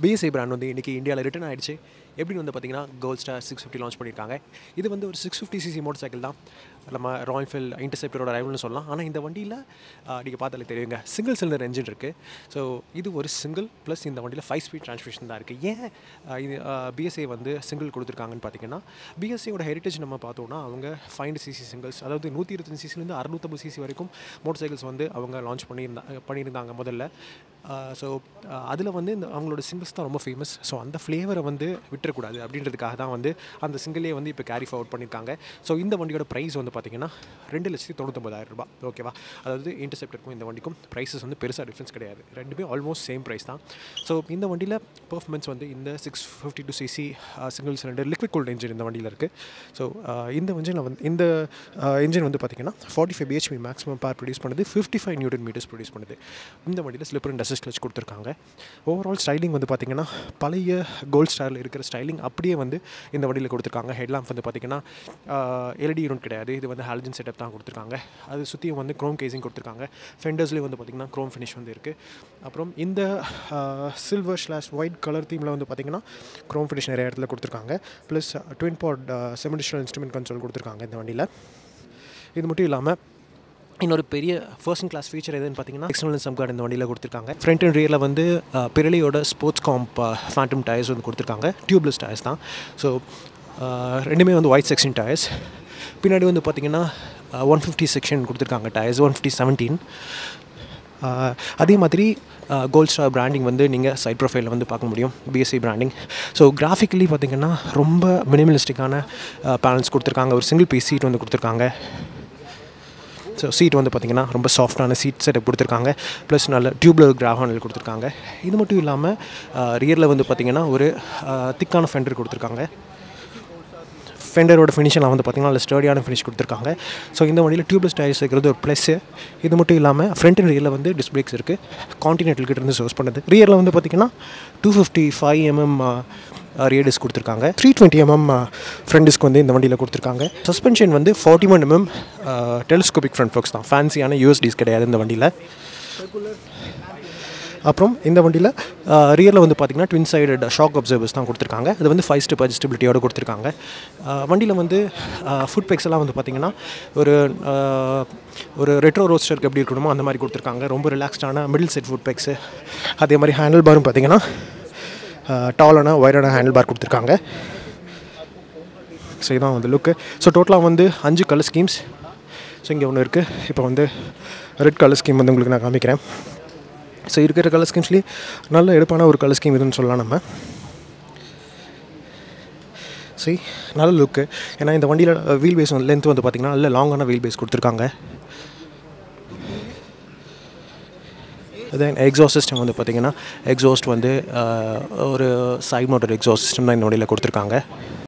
PSI brand வந்து இன்றைக்கி இந்தியாவில் ரிட்டர்ன் ஆயிடுச்சு எப்படின்னு வந்து பார்த்தீங்கன்னா gold star six fifty launch பண்ணியிருக்காங்க இது வந்து ஒரு six fifty CC motorcycle தான் நம்ம ராயல் ஃபீல்ட் இன்டர்செப்டரோட ரைவல்னு சொல்லலாம் ஆனால் இந்த வண்டியில் நீங்கள் பார்த்தாலே தெரியுங்க சிங்கிள் சிலிண்டர் என்ஜின் இருக்குது ஸோ இது ஒரு சிங்கிள் ப்ளஸ் இந்த வண்டியில் ஃபைவ் ஸ்பீட் டிரான்ஸ்மிஷன் தான் இருக்குது ஏன் ஆஹ் இது பிஎஸ்ஐ வந்து சிங்கிள் கொடுத்துருக்காங்கன்னு பார்த்தீங்கன்னா பிஎஸ்ஐயோட ஹெரிட்டேஜ் நம்ம பார்த்தோம்னா அவங்க ஃபைவ் சிசி சிங்கிள்ஸ் அதாவது நூற்றி இருபத்தஞ்சு சிசிலேருந்து அறுநூத்தம்பது சிசி வரைக்கும் மோட்டர் சைக்கிள்ஸ் வந்து அவங்க லான்ச் பண்ணியிருந்தா பண்ணியிருந்தாங்க முதல்ல ஸோ அதில் வந்து இந்த அவங்களோட சிங்கிள்ஸ் தான் ரொம்ப ஃபேமஸ் ஸோ அந்த ஃப்ளேவரை வந்து விட்டுறக்கூடாது அப்படின்றதுக்காக தான் வந்து அந்த சிங்கிளே வந்து இப்போ கேரி ஃபார்வர்ட் பண்ணியிருக்காங்க ஸோ இந்த வண்டியோட ப்ரைஸ் வந்து பார்த்தீங்கன்னா ரெண்டு லட்சத்தி தொண்ணூத்தொம்பதாயிரம் ரூபாய் ஓகேவா அதாவது இன்டர்செப்டருக்கும் இந்த வண்டிக்கும் ப்ரைஸஸ் வந்து பெருசாக டிஃப்ரென்ஸ் கிடையாது ரெண்டுமே ஆல்மோஸ்ட் சேம் ப்ரைஸ் தான் ஸோ இந்த வண்டியில் பர்ஃபார்மன்ஸ் வந்து இந்த six fifty two CC single cylinder liquid cooled engine இந்த வண்டியில் இருக்குது ஸோ இந்த இன்ஜினில் வந்து இந்த இன்ஜின் வந்து பார்த்தீங்கன்னா forty five BHP maximum power produce பண்ணுது fifty five newton metres produce பண்ணுது இந்த வண்டியில் ஸ்லிப்பர் அண்ட் அசிஸ்ட் கிளச் கொடுத்துருக்காங்க ஓவரால் ஸ்டைலிங் வந்து பார்த்தீங்கன்னா பழைய கோல்ட் ஸ்டாரில் இருக்கிற ஸ்டைலிங் அப்படியே வந்து இந்த வண்டியில் கொடுத்துருக்காங்க ஹெட்லாம்ப் வந்து பார்த்தீங்கன்னா எல்இடி யூனிட் கிடையாது இது வந்து ஹாலஜன் செட்டப் தான் கொடுத்துருக்காங்க அது சுற்றியும் வந்து க்ரோம் கேசிங் கொடுத்துருக்காங்க ஃபெண்டர்ஸ்லேயும் வந்து பார்த்திங்கன்னா க்ரோம் ஃபினிஷ் வந்து இருக்குது அப்புறம் இந்த சில்வர் ஸ்லாஷ் ஒயிட் கலர் தீமில் வந்து பார்த்திங்கன்னா க்ரோம் ஃபினிஷ் நிறைய இடத்துல கொடுத்துருக்காங்க ப்ளஸ் ட்வின் பாட் செமிடிஷனல் இன்ஸ்ட்ருமெண்ட் கன்சோல் கொடுத்துருக்காங்க இந்த வண்டியில் இது மட்டும் இல்லாமல் இன்னொரு பெரிய ஃபர்ஸ்ட் கிளாஸ் ஃபீச்சர் எதுன்னு பார்த்தீங்கன்னா எக்ஸ்டர்னல் சம் கார்டு இந்த வண்டியில் கொடுத்துருக்காங்க ஃப்ரண்ட் அண்ட் ரியரில் வந்து பிறலியோட ஸ்போர்ட்ஸ் காம்ப் ஃபேண்டம் டயர்ஸ் வந்து கொடுத்துருக்காங்க டியூப்லெஸ் டயர்ஸ் தான் ஸோ ரெண்டுமே வந்து ஒயிட் செக்ஷன் டயர்ஸ் பின்னாடி வந்து பார்த்திங்கன்னா ஒன் ஃபிஃப்டி செக்ஷன் கொடுத்துருக்காங்க டயர்ஸ் ஒன் ஃபிஃப்டி செவன்டீன் அதே மாதிரி கோல்ட் ஸ்டார் பிராண்டிங் வந்து நீங்கள் சைட் ப்ரொஃபைலில் வந்து பார்க்க முடியும் பிஎஸ்சி பிராண்டிங் ஸோ கிராஃபிக்கலி பார்த்திங்கன்னா ரொம்ப மினிமலிஸ்டிக்கான பேனல்ஸ் கொடுத்துருக்காங்க ஒரு சிங்கிள் பீஸ் சீட் வந்து கொடுத்துருக்காங்க ஸோ சீட் வந்து பார்த்திங்கன்னா ரொம்ப சாஃப்டான சீட் செட்டப் கொடுத்துருக்காங்க ப்ளஸ் நல்ல டியூப்லர் கிராஃபானல் கொடுத்துருக்காங்க இது மட்டும் இல்லாமல் ரியரில் வந்து பார்த்திங்கன்னா ஒரு திக்கான ஃபெண்டர் கொடுத்துருக்காங்க ஃபெண்டரோட ஃபினிஷில் வந்து பார்த்திங்கன்னா நல்ல ஸ்டடியான ஃபினிஷ் கொடுத்துருக்காங்க ஸோ இந்த வண்டியில் டியூப்லெஸ் டயர்ஸ் இருக்கிறது ஒரு ப்ளஸ்ஸு இது மட்டும் இல்லாமல் ஃப்ரண்ட் அண்ட் ரியரில் வந்து டிஸ்க் பிரேக்ஸ் இருக்குது கான்டினென்டல் கிட்ட இருந்து சோர்ஸ் பண்ணுது ரியரில் வந்து பார்த்திங்கன்னா two fifty five MM rear disc கொடுத்துருக்காங்க three twenty MM front disc வந்து இந்த வண்டியில் கொடுத்துருக்காங்க சஸ்பென்ஷன் வந்து forty one MM telescopic front forks தான் ஃபேன்சியான யூஎஸ்டிஸ் கிடையாது இந்த வண்டியில் அப்புறம் இந்த வண்டியில் ரியரில் வந்து பார்த்திங்கன்னா ட்வின் சைடு ஷாக் அப்சர்வர்ஸ் தான் கொடுத்துருக்காங்க அது வந்து ஃபைவ் ஸ்டெப் அட்ஜஸ்டபிலிட்டியோட கொடுத்துருக்காங்க வண்டியில் வந்து ஃபுட் பேக்ஸ் எல்லாம் வந்து பார்த்திங்கன்னா ஒரு ஒரு ரெட்ரோ ரோஸ்டருக்கு எப்படி இருக்கணுமோ அந்த மாதிரி கொடுத்துருக்காங்க ரொம்ப ரிலாக்ஸ்டான மிடில் செட் ஃபுட் பேக்ஸு அதே மாதிரி ஹேண்டில் பாரும் பார்த்திங்கன்னா டாலான ஒயரான ஹேண்டில் பார் கொடுத்துருக்காங்க ஸோ இதான் வந்து லுக்கு ஸோ டோட்டலாக வந்து அஞ்சு கலர் ஸ்கீம்ஸ் ஸோ இங்கே ஒன்று இருக்குது இப்போ வந்து ரெட் கலர் ஸ்கீம் வந்து உங்களுக்கு நான் காமிக்கிறேன் ஸோ இருக்கிற கலர் ஸ்கீம்ஸ்லேயே நல்ல எடுப்பான ஒரு கலர் ஸ்கீம் இதுன்னு சொல்லலாம் நம்ம சரி நல்ல லுக்கு ஏன்னா இந்த வண்டியில் வீல் பேஸ் வந்து லென்த் வந்து பார்த்திங்கன்னா நல்ல லாங்கான வீல் பேஸ் கொடுத்துருக்காங்க தென் எக்ஸாஸ்ட் சிஸ்டம் வந்து பார்த்திங்கன்னா எக்ஸாஸ்ட் வந்து ஒரு சைட் மோட்டர் எக்ஸாஸ்ட் சிஸ்டம் தான் இந்த வண்டியில் கொடுத்துருக்காங்க